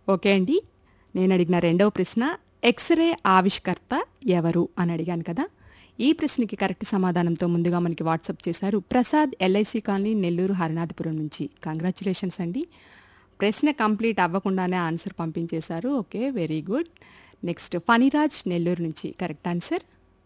Okay అండి నేను అడిగిన రెండవ ప్రశ్న ఎక్స్రే ఆవిష్కర్త ఎవరు అని అడిగాను కదా ఈ ప్రశ్నకి కరెక్ట్ సమాధానంతో ముందుగా మనకి వాట్సాప్ చేశారు ప్రసాద్ ఎల్ఐసి కాలనీ నెల్లూరు హరినాథపురం నుంచి కంగ్రాచులేషన్స్ అండి ప్రశ్న కంప్లీట్ అవ్వకుండానే ఆన్సర్ పంపించేశారు okay very good next Phaniraj Nellore నుంచి కరెక్ట్ ఆన్సర్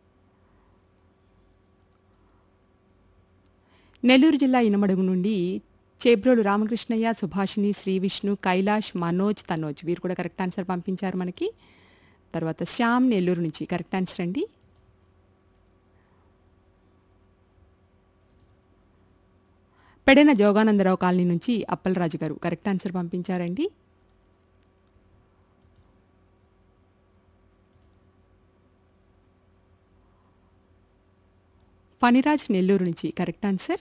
నెల్లూరు జిల్లా ఇనమడుగు నుండి చేబ్రోలు రామకృష్ణయ్య సుభాషిణి శ్రీ విష్ణు కైలాష్ మనోజ్ తనోజ్ వీరు కూడా కరెక్ట్ ఆన్సర్ పంపించారు మనకి తర్వాత శ్యామ్ నెల్లూరు నుంచి కరెక్ట్ ఆన్సర్ అండి పెడెన జోగానందరావు కాలనీ నుంచి అప్పలరాజు గారు కరెక్ట్ ఆన్సర్ పంపించారండి ఫణిరాజ్ నెల్లూరు నుంచి కరెక్ట్ ఆన్సర్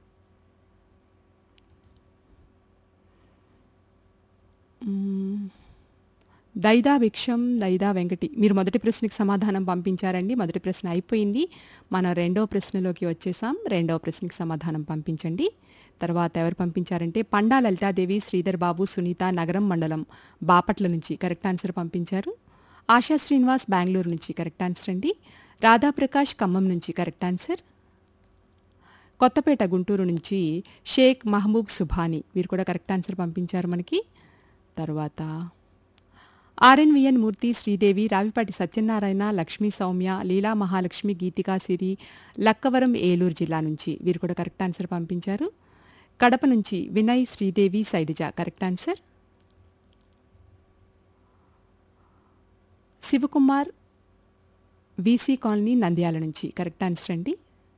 మ్మ్. దైదా విక్షం దైదా వెంకటి మీరు మొదటి ప్రశ్నకి సమాధానం పంపించారండి మొదటి ప్రశ్న అయిపోయింది మనం రెండవ ప్రశ్నలోకి వచ్చేసాం రెండవ ప్రశ్నకి సమాధానం పంపించండి తర్వాత ఎవరు పంపించారంటే పండా లలితాదేవి శ్రీధర్ బాబు సునీత నగరం మండలం బాపట్ల నుంచి కరెక్ట్ ఆన్సర్ పంపించారు ఆశా శ్రీనివాస్ బెంగళూరు నుంచి కరెక్ట్ ఆన్సర్ అండి రాధాప్రకాష్ ఖమ్మం నుంచి కరెక్ట్ ఆన్సర్ కొత్తపేట గుంటూరు నుంచి షేక్ మహబూబ్ సుభాని వీరు కూడా కరెక్ట్ ఆన్సర్ పంపించారు మనకి తర్వాత ఆర్ఎన్విఎన్ మూర్తి శ్రీదేవి రావిపాటి సత్యనారాయణ లక్ష్మీ సౌమ్య లీలా మహాలక్ష్మి గీతికా సిరి లక్కవరం ఏలూరు జిల్లా నుంచి వీరు కూడా కరెక్ట్ ఆన్సర్ పంపించారు కడప నుంచి Vinay Sridevi Sailaja correct answer Shivakumar VC colony Nandyal నుంచి కరెక్ట్ ఆన్సర్ అండి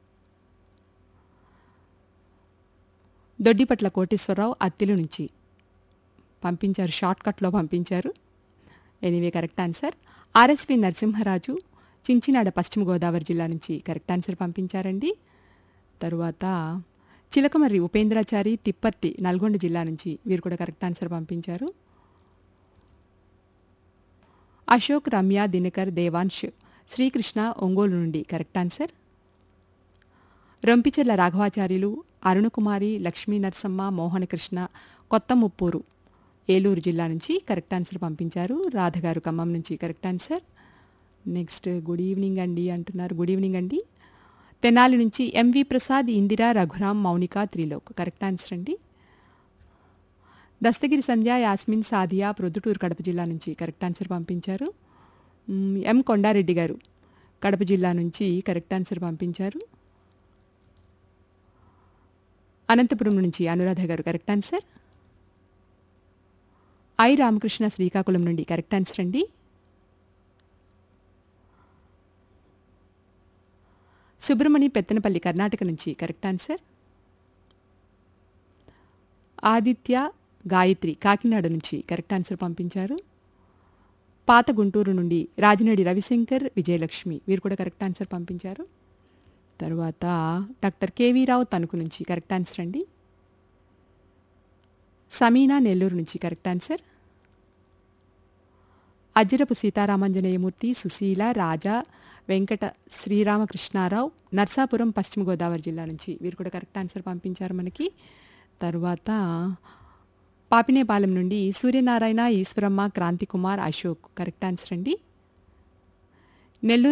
దొడ్డిపట్ల కోటేశ్వరరావు అత్తిలి నుంచి పంపించారు షార్ట్ కట్లో పంపించారు anyway correct answer RSV Narasimharaju Chinchinada Paschima Godavari జిల్లా నుంచి కరెక్ట్ ఆన్సర్ పంపించారండి తరువాత చిలకమర్రి ఉపేంద్రాచారి తిప్పర్తి నల్గొండ జిల్లా నుంచి వీరు కూడా కరెక్ట్ ఆన్సర్ పంపించారు అశోక్ రమ్య దినకర్ దేవాంశ్ శ్రీకృష్ణ ఒంగోలు నుండి కరెక్ట్ ఆన్సర్ రొంపిచెర్ల రాఘవాచార్యులు అరుణకుమారి లక్ష్మీ నరసమ్మ మోహనకృష్ణ కొత్త ముప్పూరు ఏలూరు జిల్లా నుంచి కరెక్ట్ ఆన్సర్ పంపించారు రాధగారు ఖమ్మం నుంచి correct answer next good evening అండి అంటున్నారు గుడ్ ఈవినింగ్ అండి తెనాలి నుంచి MV Prasad Indira Raghuram Mounika Trilok correct answer అండి దస్తగిరి సంధ్య యాస్మిన్ సాదియా ప్రొద్దుటూరు కడప జిల్లా నుంచి కరెక్ట్ ఆన్సర్ పంపించారు మ్, ఎం కొండారెడ్డి గారు కడప జిల్లా నుంచి కరెక్ట్ ఆన్సర్ పంపించారు అనంతపురం నుంచి అనురాధ గారు correct answer I Ramakrishna Srikakulam నుండి కరెక్ట్ ఆన్సర్ అండి సుబ్రమణి పెత్తనపల్లి కర్ణాటక నుంచి కరెక్ట్ ఆన్సర్ ఆదిత్య గాయత్రి కాకినాడ నుంచి కరెక్ట్ ఆన్సర్ పంపించారు పాత గుంటూరు నుండి రాజనేడి రవిశంకర్ విజయలక్ష్మి వీరు కూడా కరెక్ట్ ఆన్సర్ పంపించారు తర్వాత డాక్టర్ కేవీ రావు తణుకు నుంచి కరెక్ట్ ఆన్సర్ అండి సమీనా నెల్లూరు నుంచి కరెక్ట్ ఆన్సర్ అజ్జరపు సీతారామాంజనేయమూర్తి సుశీల రాజా వెంకట శ్రీరామకృష్ణారావు నర్సాపురం పశ్చిమ గోదావరి జిల్లా నుంచి వీరు కూడా కరెక్ట్ ఆన్సర్ పంపించారు మనకి తర్వాత పాపినేపాలెం నుండి సూర్యనారాయణ ఈశ్వరమ్మ క్రాంతికుమార్ అశోక్ కరెక్ట్ ఆన్సర్ అండి నెల్లూరు